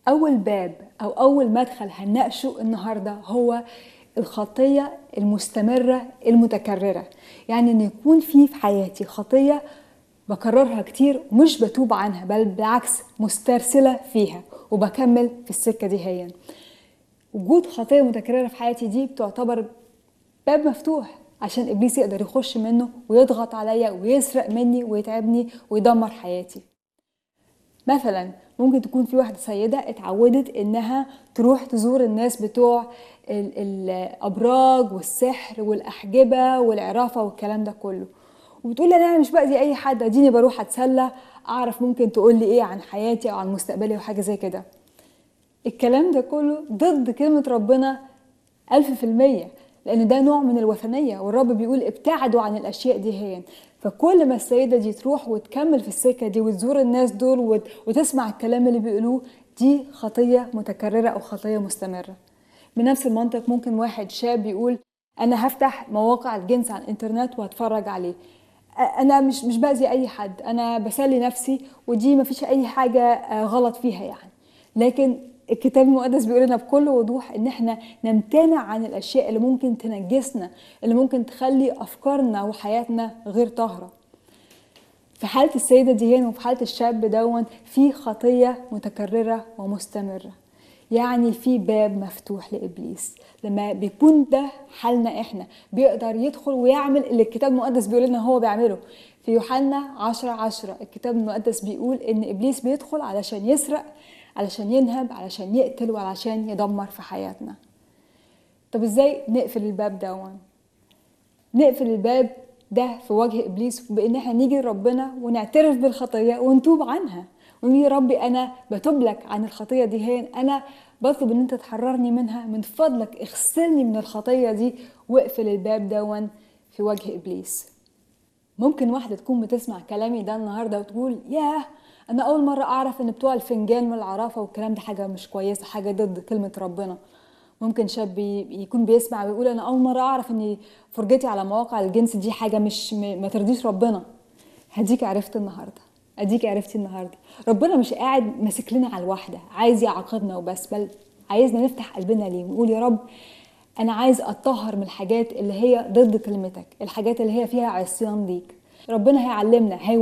أول باب أو أول مدخل هنناقشه النهاردة هو الخطية المستمرة المتكررة يعني إن يكون في في حياتي خطية بكررها كتير ومش بتوب عنها بل بالعكس مسترسلة فيها وبكمل في السكة دي هي وجود خطية متكررة في حياتي دي بتعتبر باب مفتوح عشان إبليس يقدر يخش منه ويضغط عليا ويسرق مني ويتعبني ويدمر حياتي مثلا ممكن تكون في واحدة سيدة اتعودت انها تروح تزور الناس بتوع ال- الابراج والسحر والاحجبة والعرافة والكلام ده كله وبتقول لي انا مش باذي اي حد اديني بروح اتسلى اعرف ممكن تقول لي ايه عن حياتي او عن مستقبلي وحاجة زي كده الكلام ده كله ضد كلمة ربنا ألف في المية لأن ده نوع من الوثنية والرب بيقول ابتعدوا عن الأشياء دي هي فكل ما السيدة دي تروح وتكمل في السكة دي وتزور الناس دول وت- وتسمع الكلام اللي بيقولوه دي خطية متكررة أو خطية مستمرة بنفس المنطق ممكن واحد شاب يقول أنا هفتح مواقع الجنس على الإنترنت وهتفرج عليه أ- أنا مش مش بأذي أي حد أنا بسلي نفسي ودي مفيش أي حاجة آه، غلط فيها يعني لكن الكتاب المقدس بيقول لنا بكل وضوح ان احنا نمتنع عن الاشياء اللي ممكن تنجسنا اللي ممكن تخلي افكارنا وحياتنا غير طاهره في حاله السيده دي هنا وفي حاله الشاب دون في خطيه متكرره ومستمره يعني في باب مفتوح لابليس لما بيكون ده حالنا احنا بيقدر يدخل ويعمل اللي الكتاب المقدس بيقول لنا هو بيعمله في يوحنا 10 10 الكتاب المقدس بيقول ان ابليس بيدخل علشان يسرق علشان ينهب علشان يقتل وعلشان يدمر في حياتنا طب ازاي نقفل الباب دون نقفل الباب ده في وجه ابليس بان احنا نيجي لربنا ونعترف بالخطيه ونتوب عنها ونقول يا ربي انا بتوب لك عن الخطيه دي هي انا بطلب ان انت تحررني منها من فضلك اغسلني من الخطيه دي واقفل الباب دون في وجه ابليس ممكن واحدة تكون بتسمع كلامي ده النهاردة وتقول ياه أنا أول مرة أعرف إن بتوع الفنجان والعرافة والكلام ده حاجة مش كويسة حاجة ضد كلمة ربنا ممكن شاب ي- يكون بيسمع ويقول أنا أول مرة أعرف إن فرجتي على مواقع الجنس دي حاجة مش م- ما ترضيش ربنا هديك عرفت النهاردة أديك عرفتي النهاردة ربنا مش قاعد ماسك لنا على الواحدة عايز يعاقبنا وبس بل عايزنا نفتح قلبنا ليه ونقول يا رب انا عايز اتطهر من الحاجات اللي هي ضد كلمتك الحاجات اللي هي فيها عصيان ليك ربنا هيعلمنا هي